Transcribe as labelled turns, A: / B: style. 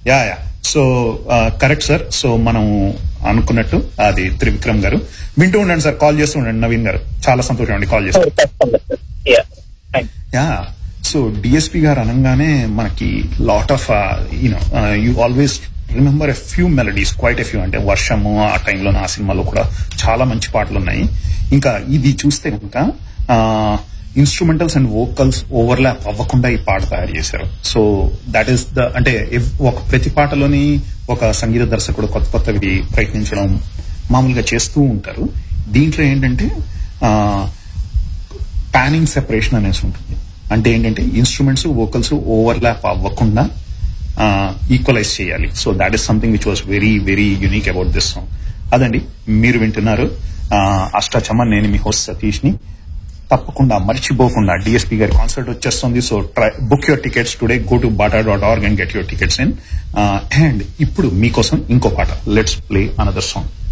A: yeah yeah so correct sir so మనం అనుకున్నట్టు అది త్రివిక్రమ్ గారు వింటూ ఉండండి సార్ కాల్ చేస్తూ ఉండండి నవీన్ గారు చాలా సంతోషం అండి కాల్ చేస్తూ
B: తప్పకుండా sir yeah thank
A: you so DSP గారు అనగానే మనకి lot of you know you always remember a few melodies quite a few అంటే వర్షము ఆ టైంలో ఆ సినిమాలో కూడా చాలా మంచి పాటలు ఉన్నాయి ఇంకా ఇది చూస్తే కనుక ఇన్స్ట్రుమెంటల్స్ అండ్ వోకల్స్ ఓవర్లాప్ అవ్వకుండా ఈ పాట తయారు చేశారు సో దట్ ఈస్ ద అంటే ఎవ్- ఒక ప్రతి పాటలోని ఒక సంగీత దర్శకుడు కొత్త కొత్తవి ప్రయత్నించడం మామూలుగా చేస్తూ ఉంటారు దీంట్లో ఏంటంటే ఆ, పానింగ్ సెపరేషన్ అనేసి ఉంటుంది అంటే ఏంటంటే ఇన్స్ట్రుమెంట్స్ వోకల్స్ ఓవర్లాప్ అవ్వకుండా ఈక్వలైజ్ చేయాలి so that is something which was very very unique about this song అదండి మీరు వింటున్నారు ఆ, అష్టాచమ్మ నేను మీ హోస్ట్ సతీష్ ని తప్పకుండా మర్చిపోకుండా డిఎస్పీ గారి కాన్సర్ట్ వచ్చేస్తుంది so try book your tickets today go to BATA dot org and get your tickets in and ఇప్పుడు మీకోసం ఇంకో పాట లెట్స్ ప్లే అనదర్ సాంగ్